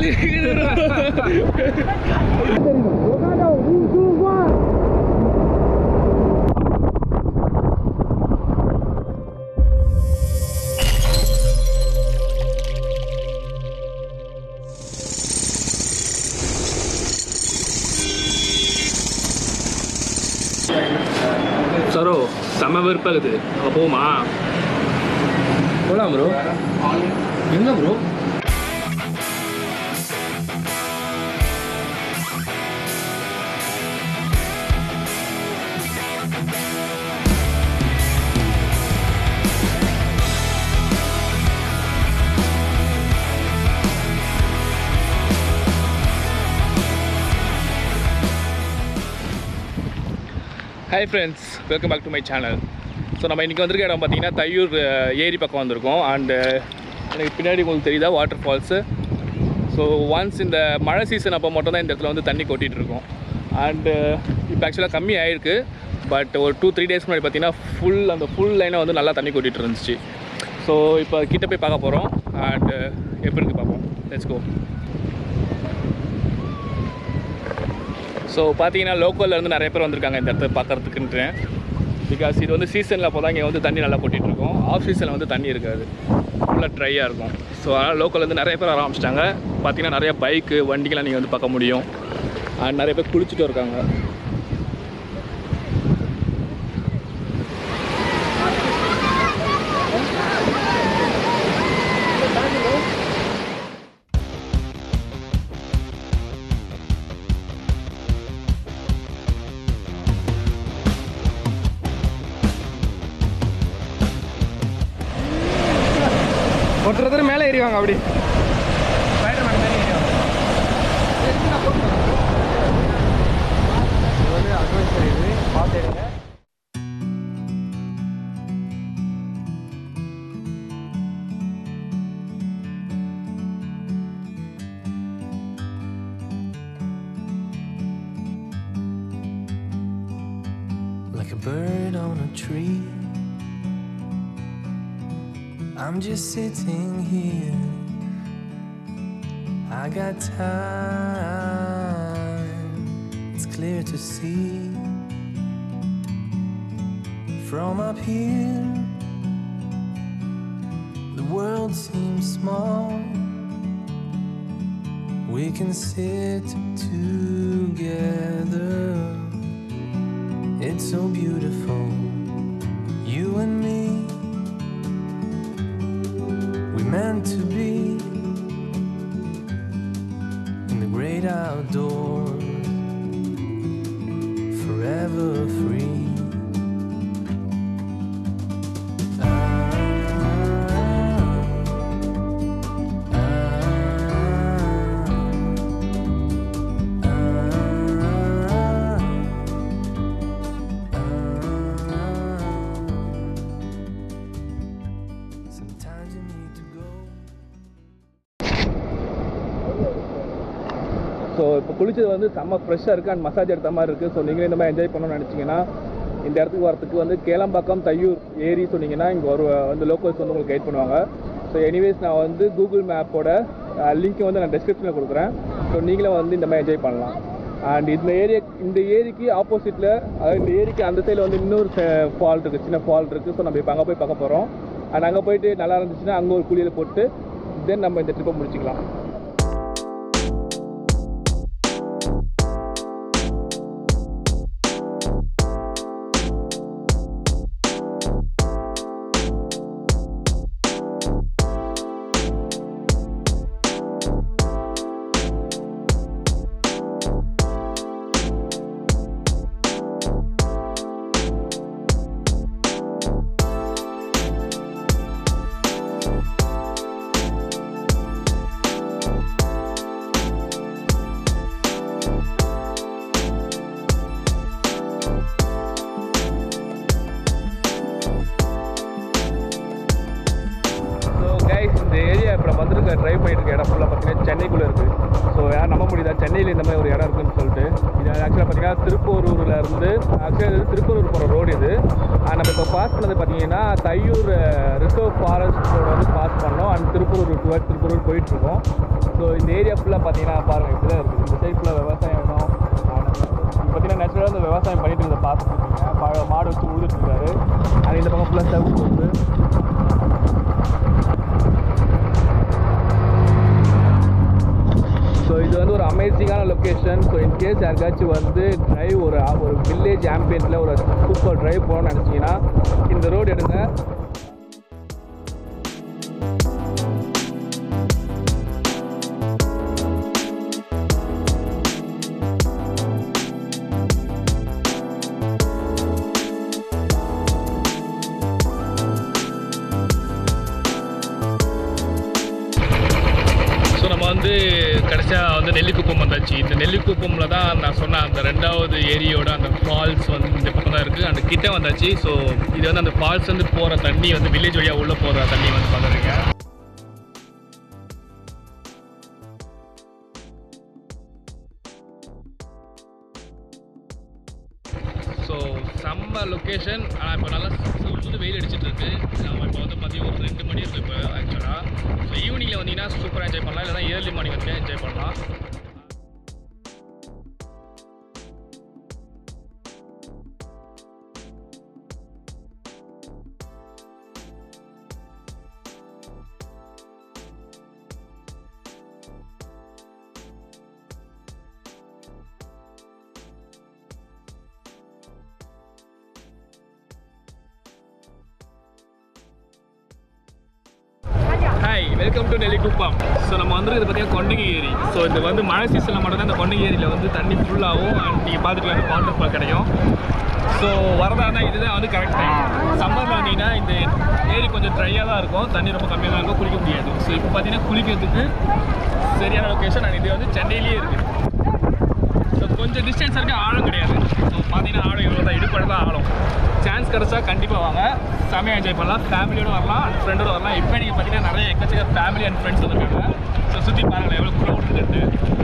வந்து சரோ செம்ம வெறுப்பாகுது அப்போ போமா போலாம் ப்ரோ எங்க bro hi friends welcome back to my channel so நம்ம இன்றைக்கி வந்திருக்க இடம் பார்த்தீங்கன்னா தையூர் அஹ், ஏரி பக்கம் வந்திருக்கோம் அண்டு எனக்கு பின்னாடி உங்களுக்கு தெரியுதா வாட்டர் ஃபால்ஸு ஸோ ஒன்ஸ் இந்த மழை சீசன் அப்போ மட்டும் தான் இந்த இடத்துல வந்து தண்ணி கொட்டிகிட்டு இருக்கும் அண்டு இப்போ ஆக்சுவலாக கம்மி ஆயிருக்கு பட் ஒரு டூ த்ரீ டேஸ் முன்னாடி பார்த்தீங்கன்னா ஃபுல் அந்த ஃபுல் லைனை வந்து நல்லா தண்ணி கொட்டிகிட்டு இருந்துச்சு ஸோ இப்போ கிட்ட போய் பார்க்க போகிறோம் அண்டு எப்படி இருக்கு பார்ப்போம் லெட்ஸ் கோ ஸோ பார்த்தீங்கன்னா லோக்கல்ல இருந்து நிறைய பேர் வந்திருக்காங்க இந்த இடத்த பார்க்கறதுக்குன்ட்டு பிகாஸ் இது வந்து சீசனில் அப்போ தான் இங்கே வந்து தண்ணி நல்லா கொட்டிட்டு இருக்கும் ஆஃப் சீசனில் வந்து தண்ணி இருக்காது ஃபுல்லாக ட்ரையாக இருக்கும் ஸோ அதனால் லோக்கல்லேருந்து நிறைய பேர் வர ஆரம்பிச்சிட்டாங்க பார்த்தீங்கன்னா நிறைய பைக்கு வண்டிகள்லாம் நீங்கள் வந்து பார்க்க முடியும் அண்ட் நிறைய பேர் குளிச்சுட்டு இருக்காங்க ஒருத்தர் ஒருத்தர் மேலே ஏறிவாங்க அப்படி like a bird on a tree. I'm just sitting here. I got time, it's clear to see. From up here, the world seems small. We can sit together. It's so beautiful, you and me. We meant to be in the great outdoors, forever free. Sometimes you need to go. So இப்போ குளிச்சது வந்து செம்ம ஃப்ரெஷ்ஷாக இருக்குது and massage எடுத்த மாதிரி இருக்குது so நீங்களே இந்த மாதிரி என்ஜாய் பண்ணணும்னு நினச்சிங்கன்னா இந்த இடத்துக்கு வரத்துக்கு வந்து கேளம்பாக்கம் தையூர் ஏரி சொன்னீங்கன்னா இங்கே ஒரு வந்து லோக்கல்ஸ் வந்து உங்களுக்கு கைட் பண்ணுவாங்க ஸோ எனிவேஸ் நான் வந்து கூகுள் மேப்போட லிங்க் வந்து நான் டிஸ்கிரிப்ஷனில் கொடுக்குறேன் ஸோ நீங்களே வந்து இந்த மாதிரி என்ஜாய் பண்ணலாம் அண்ட் இந்த ஏரியா இந்த ஏரிக்கு ஆப்போசிட்டில் அதாவது இந்த ஏரிக்கு அந்த சைடில் வந்து இன்னொரு ஃபால் இருக்குது சின்ன ஃபால் இருக்குது ஸோ நம்ம இப்போ அங்கே போய் பார்க்க போகிறோம் அண்ட் அங்கே போயிட்டு நல்லா இருந்துச்சுன்னா அங்கே ஒரு குளியல் போட்டு தென் நம்ம இந்த ட்ரிப்பை முடிச்சுக்கலாம் ஸோ கைஸ் இந்த ஏரியா இப்போ நம்ம வந்துருக்க ட்ரைவ் பண்ணிட்டு இருக்க இடம் ஃபுல்லாக பார்த்தீங்கன்னா சென்னைக்குள்ளே இருக்குது ஸோ யார் நம்ப முடியுது தெரியுதா சென்னையில் இந்த மாதிரி ஒரு இடம் இருக்குன்னு சொல்லிட்டு இது ஆக்சுவலாக பார்த்தீங்கன்னா திருப்பூரூரில் இருந்து ஆக்சுவலாக இது திருப்பூரூர் போகிற ரோடு இது ஆஹ் நம்ம இப்போ பாஸ் பண்ணது பார்த்தீங்கன்னா தையூர் ரிசர்வ் ஃபாரஸ்ட் ரோடு வந்து பாஸ் பண்ணோம் அண்ட் திருப்பூரூர் டுவர்ட் திருப்பூரூர் போயிட்டுருக்கோம் ஸோ இந்த ஏரியா ஃபுல்லாக பார்த்தீங்கன்னா பாருங்கள் இப்படி தான் இருக்குது இந்த சைட் ஃபுல்லாக விவசாயம் இடம் இப்போ பார்த்தீங்கன்னா நேச்சுரலாக இந்த விவசாயம் பண்ணிட்டு இருந்த பார்த்துருக்கீங்க பா- மாடு வச்சு உழுதுட்டு இருக்காரு அது இந்த பக்கம் ஃபுல்லாக செவ் போகுது ஸோ இது வந்து ஒரு அமேசிங்கான லொக்கேஷன் ஸோ இன்கேஸ் யாருக்காச்சும் வந்து டிரைவ் ஒரு ஒரு வில்லேஜ் ஆம்பியன்ஸில் ஒரு சூப்பர் டிரைவ் போகணும்னு நினச்சிங்கன்னா இந்த ரோடு எடுங்க ஸோ நம்ம வந்து கடைசியாக வந்து நெல்லிக்குப்பம் வந்தாச்சு இந்த நெல்லிக்குப்பமில் தான் நான் சொன்ன அந்த ரெண்டாவது ஏரியோட அந்த ஃபால்ஸ் வந்து இந்த பக்கம் தான் இருக்குது அந்த கிட்ட வந்தாச்சு ஸோ இது வந்து அந்த ஃபால்ஸ் வந்து போகிற தண்ணி வந்து வில்லேஜ் வழியாக உள்ளே போகிற தண்ணி வந்து பார்க்குறீங்க ஸோ செம்ம லொக்கேஷன் ஆனால் இப்போ நல்லா சுடு வெயில் அடிச்சிட்டு இருக்கு நம்ம இப்போ வந்து பார்த்தீங்கன்னா ஒரு ரெண்டு மணி இருக்கு இப்போ ஆக்சுவலாக ஸோ ஈவினிங்கில் வந்தீங்கன்னா சூப்பராக என்ஜாய் பண்ணலாம் இல்லைனா ஏர்லி மார்னிங் வந்து என்ஜாய் பண்ணலாம் hi welcome to Nellikuppam so நம்ம வந்து இது பார்த்தீங்கன்னா கொண்டகி ஏரி ஸோ இது வந்து மழை சீசனில் மட்டும்தான் இந்த கொண்டகி ஏரியில் வந்து தண்ணி ஃபுல்லாகும் அண்ட் நீங்கள் பார்த்துக்கலாம் இந்த வாட்டர் ஃபால் கிடைக்கும் ஸோ வரதா இருந்தால் இதுதான் வந்து கரெக்ட் டைம் சம்மரில் வந்தீங்கன்னா இந்த ஏரி கொஞ்சம் ட்ரையாக தான் இருக்கும் தண்ணி ரொம்ப கம்மியாக தான் இருக்கும் குளிக்க முடியாது ஸோ இப்போ பார்த்தீங்கன்னா குளிக்கிறதுக்கு சரியான லொக்கேஷன் அண்ட் இது வந்து சென்னையிலேயே இருக்குது ஸோ கொஞ்சம் டிஸ்டன்ஸ் இருக்க ஆழம் கிடையாது ஸோ பார்த்தீங்கன்னா ஆழம் இவ்வளோ தான் இடுப்பட தான் ஆழம் சான்ஸ் கிடச்சா கண்டிப்பாக வாங்க செமையாக என்ஜாய் பண்ணலாம் ஃபேமிலியோட வரலாம் அண்ட் ஃப்ரெண்டோட வரலாம் இப்போ நீங்கள் பார்த்தீங்கன்னா நிறைய எக்கச்சக்க ஃபேமிலி அண்ட் ஃப்ரெண்ட்ஸ் வந்துருக்காங்க ஸோ சுற்றி பாருங்களேன் எவ்வளோ க்ரௌட் இருக்குன்ட்டு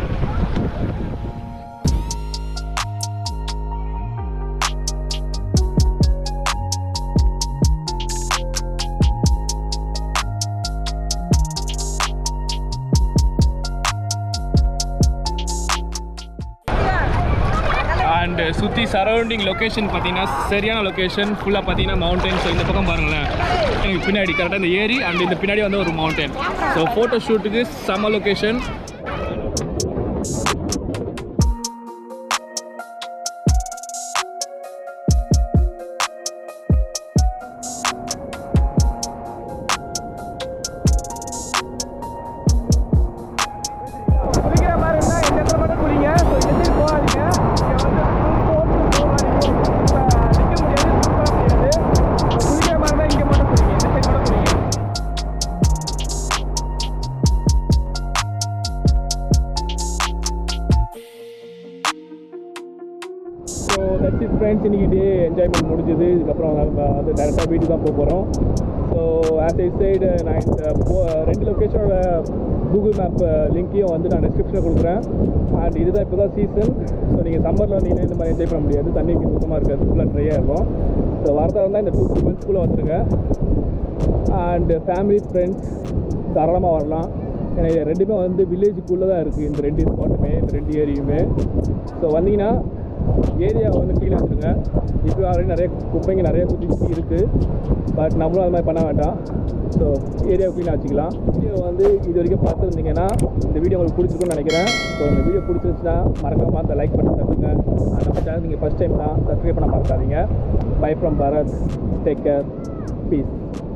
அண்ட் சுற்றி சரௌண்டிங் லொக்கேஷன் பார்த்தீங்கன்னா சரியான லொக்கேஷன் ஃபுல்லாக பார்த்தீங்கன்னா மவுண்டைன் ஸோ இந்த பக்கம் பாருங்களேன் எனக்கு பின்னாடி கரெக்டாக இந்த ஏரி அண்ட் இந்த பின்னாடி வந்து ஒரு மவுண்டன் ஸோ ஃபோட்டோ ஷூட்டுக்கு செம்ம லொக்கேஷன் குளிக்கிற மாதிரி இருந்தால் இந்த இடத்துல மட்டும் குளிங்க ஸோ இந்த சைடு போகாதீங்க இங்கே வந்து போட்டு போகாதீங்க நிற்க முடியாது சுத்தம் முடியாது குளிக்கிற மாதிரி இருந்தால் இங்கே மட்டும் குளிங்க இந்த சைடு மட்டும் குளிங்க ஸோ தட்ஸ் இட் ஃப்ரெண்ட்ஸ் இன்னைக்கு டே என்ஜாய்மெண்ட் முடிஞ்சுது இதுக்கப்புறம் நம்ம அது டேரெக்டாக வீட்டுக்கு தான் போக போகிறோம் ஸோ ஆஸ் ஐ சைடு நான் இந்த போ- ரெண்டு லொக்கேஷனோட கூகுள் மேப் லிங்க்கையும் வந்து நான் டிஸ்கிரிப்ஷனில் கொடுக்குறேன் அண்ட் இதுதான் இப்போ தான் சீசன் ஸோ நீங்கள் சம்மரில் வந்தீங்கன்னா இந்த மாதிரி என்ஜாய் பண்ண முடியாது தண்ணி இங்கே சுத்தமாக இருக்காது ஃபுல்லாக ட்ரையாக இருக்கும் ஸோ வரதா இருந்தால் இந்த டூ த்ரீ மந்த்ஸ்க்குள்ளே வந்துடுங்க அண்டு ஃபேமிலி ஃப்ரெண்ட்ஸ் தாராளமாக வரலாம் ஏன்னா இது ரெண்டுமே வந்து வில்லேஜுக்குள்ளே தான் இருக்குது இந்த ரெண்டு ஸ்பாட்டுமே இந்த ரெண்டு ஏரியுமே ஸோ வந்தீங்கன்னா ஏரியா வந்து கீழே வச்சுருங்க இப்போ ஆல்ரெடி நிறைய குப்பைங்க நிறைய சுற்றி சுற்றி இருக்குது பட் நம்மளும் அது மாதிரி பண்ண வேண்டாம் ஸோ ஏரியாவை க்ளீனாக வச்சுக்கலாம் வீடியோ வந்து இது வரைக்கும் பார்த்துருந்தீங்கன்னா இந்த வீடியோ உங்களுக்கு பிடிச்சிருக்குன்னு நினைக்கிறேன் ஸோ இந்த வீடியோ பிடிச்சிருந்துச்சுன்னா மறக்காம அந்த லைக் பண்ணி தந்துங்க நம்ம சேனல் நீங்கள் ஃபஸ்ட் டைம் தான் சப்ஸ்கிரைப் பண்ண மறக்காதீங்க bye from Bharath take care peace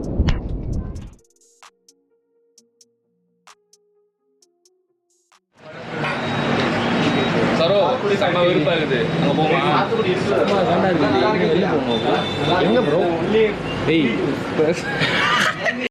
சரோ செம்ம விருப்பம் இருக்குது அங்கே போமா எங்க ப்ரோ டேய்